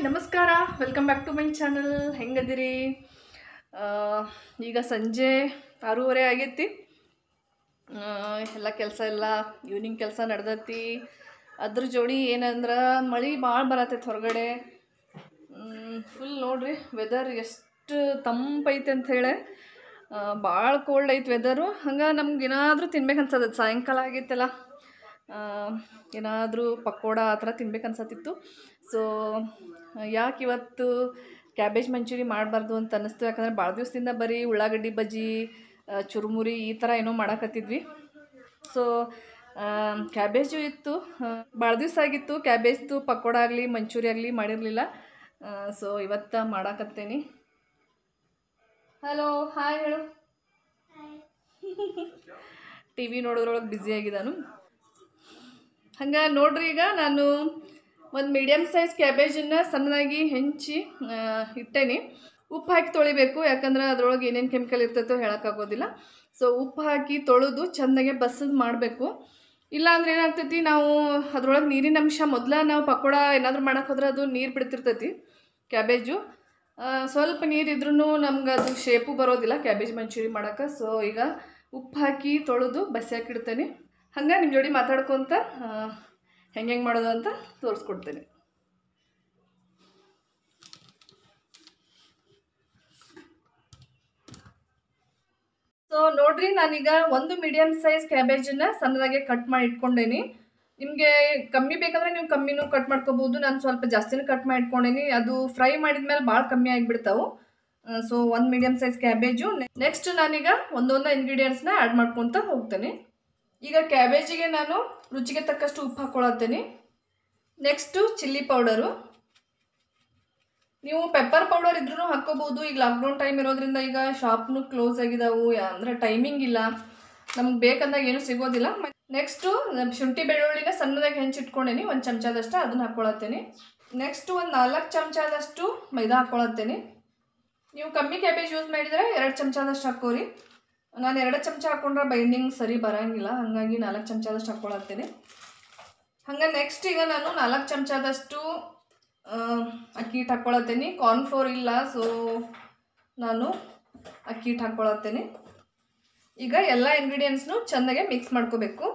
ನಮಸ್ಕಾರ welcome back to my channel ಹೆಂಗದಿರಿ ಆ, ಈಗ ಸಂಜೆ ಆರೂವರೆ ಆಗೈತಿ ಆ, ಎಲ್ಲ ಕೆಲಸ ಎಲ್ಲ ಈವ್ನಿಂಗ್ ಕೆಲಸ ನಡೆದೈತಿ ಅದ್ರ ಜೋಡಿ ಏನಂದ್ರೆ ಮಳೆ ಭಾಳ ಬರತೈತೆ ಹೊರಗಡೆ ಫುಲ್ ನೋಡ್ರಿ ವೆದರ್ ಎಷ್ಟು ತಂಪೈತೆ ಅಂತ ಹೇಳಿ ಭಾಳ ಕೋಲ್ಡ್ ಐತೆ ವೆದರು ಹಂಗೆ ನಮ್ಗೆ ಏನಾದರೂ ತಿನ್ಬೇಕು ಅನ್ಸದ ಸಾಯಂಕಾಲ ಆಗೈತಲ್ಲ ಏನಾದರೂ ಪಕೋಡ ಆ ಥರ ತಿನ್ಬೇಕು ಅನ್ಸತ್ತಿತ್ತು ಸೊ ಯಾಕೆ ಇವತ್ತು ಕ್ಯಾಬೇಜ್ ಮಂಚೂರಿ ಮಾಡಬಾರ್ದು ಅಂತ ಅನ್ನಿಸ್ತು ಯಾಕಂದ್ರೆ ಭಾಳ ದಿವಸದಿಂದ ಬರೀ ಉಳ್ಳಾಗಡ್ಡಿ ಬಜ್ಜಿ ಆ, ಚುರುಮುರಿ ಈ ಥರ ಏನೋ ಮಾಡಾಕತ್ತಿದ್ವಿ ಸೊ ಕ್ಯಾಬೇಜು ಇತ್ತು ಭಾಳ ದಿವಸ ಆಗಿತ್ತು ಕ್ಯಾಬೇಜ್ದು ಪಕೋಡ ಆಗಲಿ ಮಂಚೂರಿ ಆಗಲಿ ಮಾಡಿರಲಿಲ್ಲ ಸೊ ಇವತ್ತು ಮಾಡಾಕತ್ತೇನಿ ಹಲೋ ಹಾಯ್ ಹೇಳು ಟಿ ವಿ ನೋಡೋದ್ರೊಳಗೆ ಬ್ಯುಸಿ ಆಗಿದ್ದಾನು ಹಂಗೆ ನೋಡ್ರಿ ಈಗ ನಾನು ಒಂದು ಮೀಡಿಯಮ್ ಸೈಜ್ ಕ್ಯಾಬೇಜನ್ನು ಸಣ್ಣದಾಗಿ ಹೆಂಚಿ ಆ, ಇಟ್ಟೇನಿ ಉಪ್ಪು ಹಾಕಿ ತೊಳಿಬೇಕು ಯಾಕಂದ್ರೆ ಅದ್ರೊಳಗೆ ಏನೇನು ಕೆಮಿಕಲ್ ಇರ್ತೈತೋ ಹೇಳೋಕ್ಕಾಗೋದಿಲ್ಲ ಸೊ ಉಪ್ಪು ಹಾಕಿ ತೊಳೆದು ಚೆಂದಾಗೆ ಬಸದು ಮಾಡಬೇಕು ಇಲ್ಲಾಂದ್ರೆ ಏನಾಗ್ತೈತಿ ನಾವು ಅದ್ರೊಳಗೆ ನೀರಿನ ಅಂಶ ಮೊದಲ ನಾವು ಪಕೋಡ ಏನಾದರೂ ಮಾಡಕ್ಕೆ ಹೋದ್ರೆ ಅದು ನೀರು ಬಿಡ್ತಿರ್ತೈತಿ ಕ್ಯಾಬೇಜು ಆ, ಸ್ವಲ್ಪ ನೀರಿದ್ರೂ ನಮ್ಗೆ ಅದು ಶೇಪು ಬರೋದಿಲ್ಲ ಕ್ಯಾಬೇಜ್ ಮಂಚೂರಿ ಮಾಡೋಕೆ ಸೊ ಈಗ ಉಪ್ಪು ಹಾಕಿ ತೊಳೆದು ಬಸಿ ಹಾಕಿಡ್ತೇನೆ ಹಂಗೆ ನಿಮ್ಮ ಜೋಡಿ ಮಾತಾಡ್ಕೊತ ಹೆಂಗೆ ಹೆಂಗೆ ಮಾಡೋದು ಅಂತ ತೋರಿಸ್ಕೊಡ್ತೇನೆ ಸೊ ನೋಡ್ರಿ ನಾನೀಗ ಒಂದು ಮೀಡಿಯಮ್ ಸೈಜ್ ಕ್ಯಾಬೇಜನ್ನ ಸಣ್ಣದಾಗೆ ಕಟ್ ಮಾಡಿ ಇಟ್ಕೊಂಡೇನಿ ನಿಮಗೆ ಕಮ್ಮಿ ಬೇಕಂದ್ರೆ ನೀವು ಕಮ್ಮಿನೂ ಕಟ್ ಮಾಡ್ಕೋಬೋದು ನಾನು ಸ್ವಲ್ಪ ಜಾಸ್ತಿನೂ ಕಟ್ ಮಾಡಿ ಇಟ್ಕೊಂಡೇನಿ ಅದು ಫ್ರೈ ಮಾಡಿದ್ಮೇಲೆ ಭಾಳ ಕಮ್ಮಿ ಆಗಿಬಿಡ್ತಾವೆ ಸೊ ಒಂದು ಮೀಡಿಯಮ್ ಸೈಜ್ ಕ್ಯಾಬೇಜು ನೆಕ್ಸ್ಟ್ ನಾನೀಗ ಒಂದೊಂದು ಇಂಗ್ರೀಡಿಯೆಂಟ್ಸ್ನ ಆ್ಯಡ್ ಮಾಡ್ಕೊತ ಹೋಗ್ತೇನೆ ಈಗ ಕ್ಯಾಬೇಜಿಗೆ ನಾನು ರುಚಿಗೆ ತಕ್ಕಷ್ಟು ಉಪ್ಪು ಹಾಕ್ಕೊಳತ್ತೇನೆ ನೆಕ್ಸ್ಟು ಚಿಲ್ಲಿ ಪೌಡರು ನೀವು ಪೆಪ್ಪರ್ ಪೌಡರ್ ಇದ್ರೂ ಹಾಕ್ಕೋಬೋದು ಈಗ ಲಾಕ್ಡೌನ್ ಟೈಮ್ ಇರೋದ್ರಿಂದ ಈಗ ಶಾಪ್ನು ಕ್ಲೋಸ್ ಆಗಿದಾವು ಯಾ- ಅಂದರೆ ಟೈಮಿಂಗ್ ಇಲ್ಲ ನಮ್ಗೆ ಬೇಕಂದಾಗ ಏನೂ ಸಿಗೋದಿಲ್ಲ ನೆಕ್ಸ್ಟು ಶುಂಠಿ ಬೆಳ್ಳುಳ್ಳಿನ ಸಣ್ಣದಾಗಿ ಹೆಂಚಿಟ್ಕೊಂಡೇನಿ ಒಂದು ಚಮಚದಷ್ಟು ಅದನ್ನ ಹಾಕ್ಕೊಳತ್ತೇನೆ ನೆಕ್ಸ್ಟ್ ಒಂದು ನಾಲ್ಕು ಚಮಚದಷ್ಟು ಮೈದಾ ಹಾಕ್ಕೊಳತ್ತೇನೆ ನೀವು ಕಮ್ಮಿ ಕ್ಯಾಬೇಜ್ ಯೂಸ್ ಮಾಡಿದರೆ ಎರಡು ಚಮಚದಷ್ಟು ಹಾಕೋರಿ ನಾನು ಎರಡು ಚಮಚ ಹಾಕ್ಕೊಂಡ್ರೆ ಬೈಂಡಿಂಗ್ ಸರಿ ಬರೋಂಗಿಲ್ಲ ಹಾಗಾಗಿ ನಾಲ್ಕು ಚಮಚದಷ್ಟು ಹಾಕ್ಕೊಳತ್ತೇನೆ ಹಂಗೆ ನೆಕ್ಸ್ಟ್ ಈಗ ನಾನು ನಾಲ್ಕು ಚಮಚದಷ್ಟು ಅಕ್ಕಿ ಹಿಟ್ಟು ಹಾಕ್ಕೊಳತ್ತೇನೆ ಕಾರ್ನ್ಫ್ಲೋರ್ ಇಲ್ಲ ಸೊ ನಾನು ಅಕ್ಕಿ ಹಿಟ್ಟು ಹಾಕ್ಕೊಳತ್ತೇನೆ ಈಗ ಎಲ್ಲ ಇಂಗ್ರೀಡಿಯೆಂಟ್ಸ್ನು ಚೆಂದಾಗೆ ಮಿಕ್ಸ್ ಮಾಡ್ಕೋಬೇಕು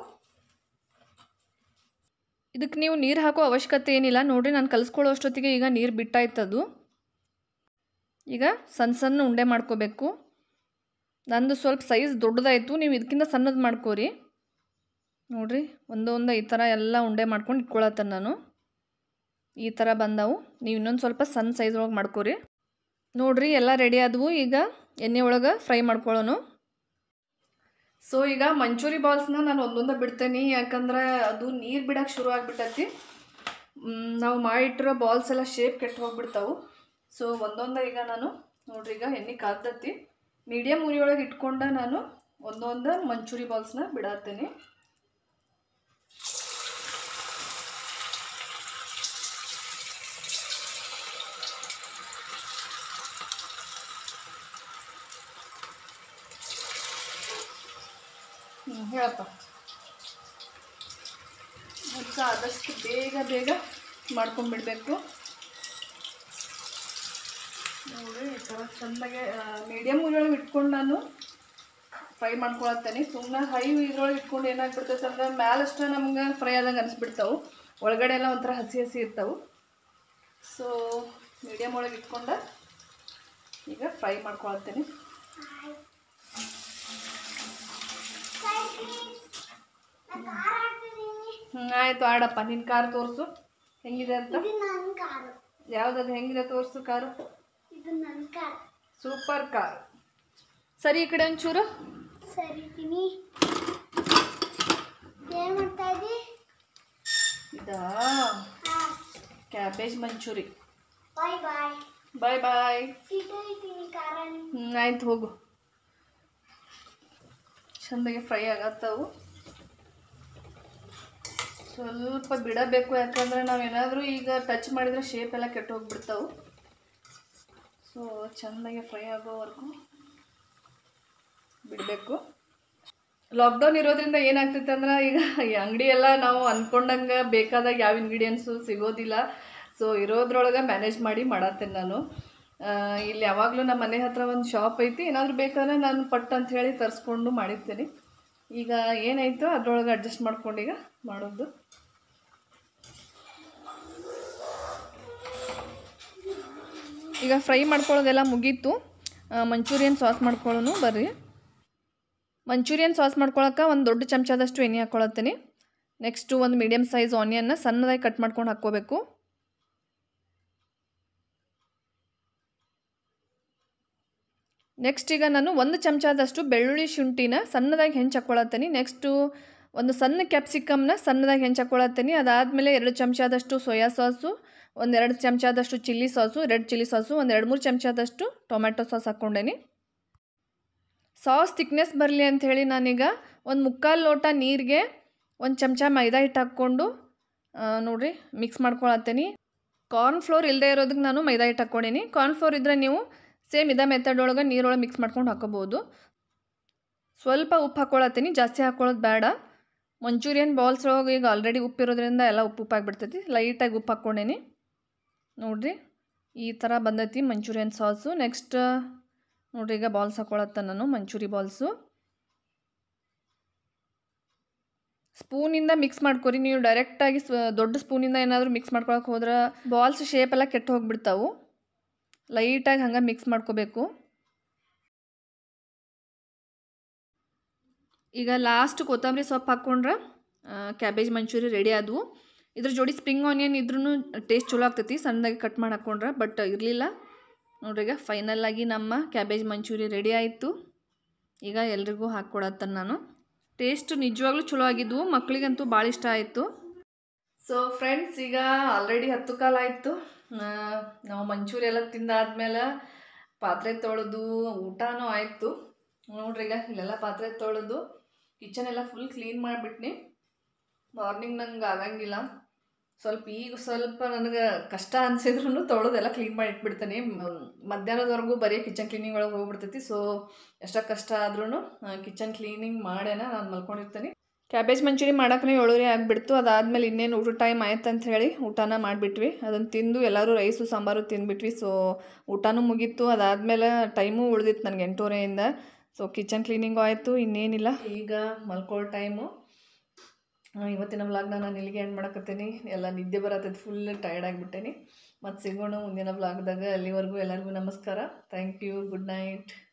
ಇದಕ್ಕೆ ನೀವು ನೀರು ಹಾಕೋ ಅವಶ್ಯಕತೆ ಏನಿಲ್ಲ ನೋಡಿರಿ ನಾನು ಕಲಿಸ್ಕೊಳ್ಳೋ ಅಷ್ಟೊತ್ತಿಗೆ ಈಗ ನೀರು ಬಿಟ್ಟಾಯ್ತದು ಈಗ ಸಣ್ಣ ಸಣ್ಣ ಉಂಡೆ ಮಾಡ್ಕೋಬೇಕು ನಂದು ಸ್ವಲ್ಪ ಸೈಜ್ ದೊಡ್ಡದಾಯಿತು ನೀವು ಇದಕ್ಕಿಂತ ಸಣ್ಣದು ಮಾಡ್ಕೋರಿ ನೋಡಿರಿ ಒಂದೊಂದು ಈ ಥರ ಎಲ್ಲ ಉಂಡೆ ಮಾಡ್ಕೊಂಡು ಇಟ್ಕೊಳತ್ತೇನೆ ನಾನು ಈ ಥರ ಬಂದವು ನೀವು ಇನ್ನೊಂದು ಸ್ವಲ್ಪ ಸಣ್ಣ ಸೈಜ್ ಒಳಗೆ ಮಾಡ್ಕೋರಿ ನೋಡಿರಿ ಎಲ್ಲ ರೆಡಿ ಆದವು ಈಗ ಎಣ್ಣೆ ಒಳಗೆ ಫ್ರೈ ಮಾಡ್ಕೊಳ್ಳೋನು ಸೊ ಈಗ ಮಂಚೂರಿ ಬಾಲ್ಸ್ನ ನಾನು ಒಂದೊಂದು ಬಿಡ್ತೇನೆ ಯಾಕಂದ್ರೆ ಅದು ನೀರು ಬಿಡಕ್ಕೆ ಶುರು ಆಗಿಬಿಟ್ಟೈತಿ ನಾವು ಮಾಡಿಟ್ಟಿರೋ ಬಾಲ್ಸ್ ಎಲ್ಲ ಶೇಪ್ ಕೆಟ್ಟು ಹೋಗ್ಬಿಡ್ತಾವು ಸೊ ಒಂದೊಂದು ಈಗ ನಾನು ನೋಡ್ರಿ ಈಗ ಎಣ್ಣೆ ಕಾದ್ತತಿ ಮೀಡಿಯಮ್ ಉರಿಯೊಳಗೆ ಇಟ್ಕೊಂಡ ನಾನು ಒಂದೊಂದು ಮಂಚೂರಿ ಬಾಲ್ಸ್ನ ಬಿಡತ್ತೇನೆ ಹ್ಞೂ ಹೇಳಪ್ಪ ಅದಕ್ಕೆ ಆದಷ್ಟು ಬೇಗ ಬೇಗ ಮಾಡ್ಕೊಂಡ್ಬಿಡ್ಬೇಕು ನೋಡಿ ಈ ಥರ ಚೆಂದಾಗೆ ಮೀಡಿಯಮ್ ಉರಿಯೊಳಗೆ ಇಟ್ಕೊಂಡು ನಾನು ಫ್ರೈ ಮಾಡ್ಕೊಳತ್ತೇನೆ ಸುಮ್ಮನೆ ಹೈ ಇದ್ರೊಳಗೆ ಇಟ್ಕೊಂಡು ಏನಾಗ್ಬಿಡ್ತೈತೆ ಅಂದ್ರೆ ಮ್ಯಾಲಷ್ಟ ನಮ್ಗೆ ಫ್ರೈ ಆದಂಗೆ ಅನಿಸ್ಬಿಡ್ತಾವೆ ಒಳಗಡೆ ಎಲ್ಲ ಒಂಥರ ಹಸಿ ಹಸಿ ಇರ್ತಾವೆ ಸೊ ಮೀಡಿಯಮ್ ಒಳಗೆ ಇಟ್ಕೊಂಡು ಈಗ ಫ್ರೈ ಮಾಡ್ಕೊಳತ್ತೇನೆ ಹ್ಞೂ ಆಯಿತು ಆಡಪ್ಪ ನಿನ್ನ ಕಾರ್ ತೋರಿಸು ಹೆಂಗಿದೆ ಅಂತ ಇದು ನನ್ನ ಕಾರು ಯಾವುದದು ಹೆಂಗಿದೆ ತೋರಿಸು ಕಾರು ಇದು ನನ್ನ ಕಾರು ಸೂಪರ್ ಕಾರ್ ಸರಿ ಈ ಕಡೆ ಒಂಚೂರು ಸರಿತೀನಿ ಏನ್ ಮಾಡ್ತಾ ಇದ್ದಿ ಇದಾ ಹಾಂ cabbage manchurian bye bye bye bye seat ಇದ್ದೀನಿ ಕಾರಲ್ಲಿ ಹ್ಞೂ ಆಯ್ತು ಹೋಗು ಚೆಂದಾಗಿ ಫ್ರೈ ಆಗತ್ತವು ಸ್ವಲ್ಪ ಬಿಡಬೇಕು ಯಾಕಂದ್ರೆ ನಾವೇನಾದರೂ ಈಗ ಟಚ್ ಮಾಡಿದರೆ ಶೇಪ್ ಎಲ್ಲ ಕೆಟ್ಟು ಹೋಗ್ಬಿಡ್ತಾವೆ ಸೊ ಚೆಂದಾಗಿ ಫ್ರೈ ಆಗೋವರೆಗೂ ಬಿಡಬೇಕು ಲಾಕ್ಡೌನ್ ಇರೋದ್ರಿಂದ ಏನಾಗ್ತೈತೆ ಅಂದ್ರೆ ಈಗ ಈ ಅಂಗಡಿ ಎಲ್ಲ ನಾವು ಅಂದ್ಕೊಂಡಂಗೆ ಬೇಕಾದಾಗ ಯಾವ ಇಂಗ್ರೀಡಿಯೆಂಟ್ಸು ಸಿಗೋದಿಲ್ಲ ಸೊ ಇರೋದ್ರೊಳಗೆ ಮ್ಯಾನೇಜ್ ಮಾಡಿ ಮಾಡತ್ತೇನೆ ನಾನು ಆ, ಇಲ್ಲಿ ಯಾವಾಗಲೂ ನಮ್ಮ ಮನೆ ಹತ್ರ ಒಂದು ಶಾಪ್ ಐತಿ ಏನಾದರೂ ಬೇಕಾದ್ರೆ ನಾನು ಪಟ್ ಅಂತ ಹೇಳಿ ತರಿಸ್ಕೊಂಡು ಮಾಡಿರ್ತೀನಿ ಈಗ ಏನಾಯ್ತು ಅದ್ರೊಳಗೆ ಅಡ್ಜಸ್ಟ್ ಮಾಡ್ಕೊಂಡು ಈಗ ಮಾಡೋದು ಈಗ ಫ್ರೈ ಮಾಡ್ಕೊಳ್ಳೋದೆಲ್ಲ ಮುಗೀತು ಮಂಚೂರಿಯನ್ ಸಾಸ್ ಮಾಡ್ಕೊಳ್ಳೋನು ಬರ್ರಿ ಮಂಚೂರಿಯನ್ ಸಾಸ್ ಮಾಡ್ಕೊಳಕ್ಕೆ ಒಂದು ದೊಡ್ಡ ಚಮಚದಷ್ಟು ಎಣ್ಣೆ ಹಾಕ್ಕೊಳತ್ತೀನಿ ನೆಕ್ಸ್ಟು ಒಂದು ಮೀಡಿಯಮ್ ಸೈಜ್ ಆನಿಯನ್ನ ಸಣ್ಣದಾಗಿ ಕಟ್ ಮಾಡ್ಕೊಂಡು ಹಾಕ್ಕೋಬೇಕು ನೆಕ್ಸ್ಟ್ ಈಗ ನಾನು ಒಂದು ಚಮಚದಷ್ಟು ಬೆಳ್ಳುಳ್ಳಿ ಶುಂಠಿನ ಸಣ್ಣದಾಗಿ ಹೆಂಚು ಹಾಕ್ಕೊಳತ್ತೀನಿ ನೆಕ್ಸ್ಟು ಒಂದು ಸಣ್ಣ ಕ್ಯಾಪ್ಸಿಕಮ್ನ ಸಣ್ಣದಾಗಿ ಹೆಂಚು ಹಾಕ್ಕೊಳತ್ತೀನಿ ಅದಾದಮೇಲೆ ಎರಡು ಚಮಚದಷ್ಟು ಸೋಯಾ ಸಾಸು ಒಂದೆರಡು ಚಮಚದಷ್ಟು chilli sauce red chilli sauce ಒಂದು ಎರಡು ಮೂರು ಚಮಚದಷ್ಟು ಟೊಮ್ಯಾಟೊ ಸಾಸ್ ಹಾಕ್ಕೊಂಡೇನಿ ಸಾಸ್ ತಿಕ್ನೆಸ್ ಬರಲಿ ಅಂಥೇಳಿ ನಾನೀಗ ಒಂದು ಮುಕ್ಕಾಲು ಲೋಟ ನೀರಿಗೆ ಒಂದು ಚಮಚ ಮೈದಾ ಹಿಟ್ಟು ಹಾಕ್ಕೊಂಡು ಆ, ನೋಡ್ರಿ ಮಿಕ್ಸ್ ಮಾಡ್ಕೊಳತ್ತೀನಿ ಕಾರ್ನ್ ಫ್ಲೋರ್ ಇಲ್ಲದೆ ಇರೋದಕ್ಕೆ ನಾನು ಮೈದಾ ಹಿಟ್ಟು ಹಾಕ್ಕೊಂಡೀನಿ ಕಾರ್ನ್ ಫ್ಲೋರ್ ಇದ್ದರೆ ನೀವು ಸೇಮ್ ಇದೇ ಮೆಥಡ್ ಒಳಗೆ ನೀರೊಳಗೆ ಮಿಕ್ಸ್ ಮಾಡ್ಕೊಂಡು ಹಾಕೋಬೋದು ಸ್ವಲ್ಪ ಉಪ್ಪು ಹಾಕ್ಕೊಳತ್ತೀನಿ ಜಾಸ್ತಿ ಹಾಕ್ಕೊಳ್ಳೋದು ಬೇಡ ಮಂಚೂರಿಯನ್ ಬಾಲ್ಸ್ ಒಳಗೆ ಈಗ ಆಲ್ರೆಡಿ ಉಪ್ಪು ಇರೋದ್ರಿಂದ ಎಲ್ಲ ಉಪ್ಪು ಉಪ್ಪಾಗಿಬಿಡ್ತೈತಿ ಲೈಟಾಗಿ ಉಪ್ಪು ಹಾಕ್ಕೊಂಡೇನಿ ನೋಡ್ರಿ ಈ ಥರ ಬಂದೈತಿ ಮಂಚೂರಿಯನ್ ಸಾಸು ನೆಕ್ಸ್ಟ್ ನೋಡ್ರಿ ಈಗ ಬಾಲ್ಸ್ ಹಾಕ್ಕೊಳತ್ತ ನಾನು ಮಂಚೂರಿ ಬಾಲ್ಸು ಸ್ಪೂನಿಂದ ಮಿಕ್ಸ್ ಮಾಡ್ಕೊರಿ ನೀವು ಡೈರೆಕ್ಟಾಗಿ ಸ್ ದೊಡ್ಡ ಸ್ಪೂನಿಂದ ಏನಾದರೂ ಮಿಕ್ಸ್ ಮಾಡ್ಕೊಳಕ್ಕೆ ಹೋದ್ರೆ ಬಾಲ್ಸ್ ಶೇಪ್ ಎಲ್ಲ ಕೆಟ್ಟು ಹೋಗ್ಬಿಡ್ತಾವು ಲೈಟಾಗಿ ಹಂಗೆ ಮಿಕ್ಸ್ ಮಾಡ್ಕೋಬೇಕು ಈಗ ಲಾಸ್ಟ್ ಕೊತ್ತಂಬರಿ ಸೊಪ್ಪು ಹಾಕ್ಕೊಂಡ್ರೆ ಕ್ಯಾಬೇಜ್ ಮಂಚೂರಿ ರೆಡಿ ಆದವು ಇದ್ರ ಜೋಡಿ ಸ್ಪ್ರಿಂಗ್ ಆನಿಯನ್ ಇದ್ರೂ ಟೇಸ್ಟ್ ಚಲೋ ಆಗ್ತೈತಿ ಸಣ್ಣದಾಗಿ ಕಟ್ ಮಾಡಿ ಹಾಕ್ಕೊಂಡ್ರೆ ಬಟ್ ಇರಲಿಲ್ಲ ನೋಡ್ರಿ ಈಗ ಫೈನಲ್ ಆಗಿ ನಮ್ಮ ಕ್ಯಾಬೇಜ್ ಮಂಚೂರಿ ರೆಡಿ ಆಯಿತು ಈಗ ಎಲ್ರಿಗೂ ಹಾಕ್ಕೊಡತ್ತೇನೆ ನಾನು ಟೇಸ್ಟ್ ನಿಜವಾಗ್ಲೂ ಚಲೋ ಆಗಿದ್ವು ಮಕ್ಕಳಿಗಂತೂ ಭಾಳ ಇಷ್ಟ ಆಯಿತು ಸೊ ಫ್ರೆಂಡ್ಸ್ ಈಗ ಆಲ್ರೆಡಿ ಹತ್ತು ಕಾಲ ಆಯಿತು ನಾವು ಮಂಚೂರಿ ಎಲ್ಲ ತಿಂದಾದ್ಮೇಲೆ ಪಾತ್ರೆ ತೊಳೆದು ಊಟನೂ ಆಯಿತು ನೋಡ್ರಿ ಈಗ ಇಲ್ಲೆಲ್ಲ ಪಾತ್ರೆ ತೊಳೆದು ಕಿಚನ್ ಎಲ್ಲ ಫುಲ್ ಕ್ಲೀನ್ ಮಾಡಿಬಿಟ್ನಿ ಮಾರ್ನಿಂಗ್ ನಂಗೆ ಆಗಂಗಿಲ್ಲ ಸ್ವಲ್ಪ ಈಗ ಸ್ವಲ್ಪ ನನಗೆ ಕಷ್ಟ ಅನ್ಸಿದ್ರು ತೊಳೆದೆಲ್ಲ ಕ್ಲೀನ್ ಮಾಡಿ ಇಟ್ಬಿಡ್ತೀನಿ ಮ್- ಮಧ್ಯಾಹ್ನದವರೆಗೂ ಬರೀ ಕಿಚನ್ ಕ್ಲೀನಿಂಗ್ ಒಳಗೆ ಹೋಗ್ಬಿಡ್ತೈತಿ ಸೊ ಎಷ್ಟೋ ಕಷ್ಟ ಆದ್ರೂ ಕಿಚನ್ ಕ್ಲೀನಿಂಗ್ ಮಾಡೇನ ನಾನು ಮಲ್ಕೊಂಡಿರ್ತೀನಿ ಕ್ಯಾಬೇಜ್ ಮಂಚೂರಿ ಮಾಡೋಕೆ ಏಳುವರೆ ಆಗಿಬಿಡ್ತು ಅದಾದಮೇಲೆ ಇನ್ನೇನು ಊಟ ಟೈಮ್ ಆಯ್ತು ಅಂತ ಹೇಳಿ ಊಟನ ಮಾಡಿಬಿಟ್ವಿ ಅದನ್ನು ತಿಂದು ಎಲ್ಲರೂ ರೈಸು ಸಾಂಬಾರು ತಿಂದ್ಬಿಟ್ವಿ ಸೊ ಊಟನೂ ಮುಗೀತು ಅದಾದಮೇಲೆ ಟೈಮು ಉಳ್ದಿತ್ತು ನನಗೆ ಎಂಟೂವರೆಯಿಂದ ಸೊ ಕಿಚನ್ ಕ್ಲೀನಿಂಗು ಆಯಿತು ಇನ್ನೇನಿಲ್ಲ ಈಗ ಮಲ್ಕೊಳ್ಳೋ ಟೈಮು ಇವತ್ತಿನ ವ್ಲಾಗ್ನ ನಾನು ಇಲ್ಲಿಗೆ ಎಂಡ್ ಮಾಡಕತ್ತೀನಿ ಎಲ್ಲ ನಿದ್ದೆ ಬರತ್ತೈತೆ ಫುಲ್ ಟಯರ್ಡ್ ಆಗಿಬಿಟ್ಟೇನಿ ಮತ್ತು ಸಿಗೋಣ ಮುಂದಿನ ವ್ಲಾಗ್ದಾಗ ಅಲ್ಲಿವರೆಗೂ ಎಲ್ಲರಿಗೂ ನಮಸ್ಕಾರ ಥ್ಯಾಂಕ್ ಯು ಗುಡ್ ನೈಟ್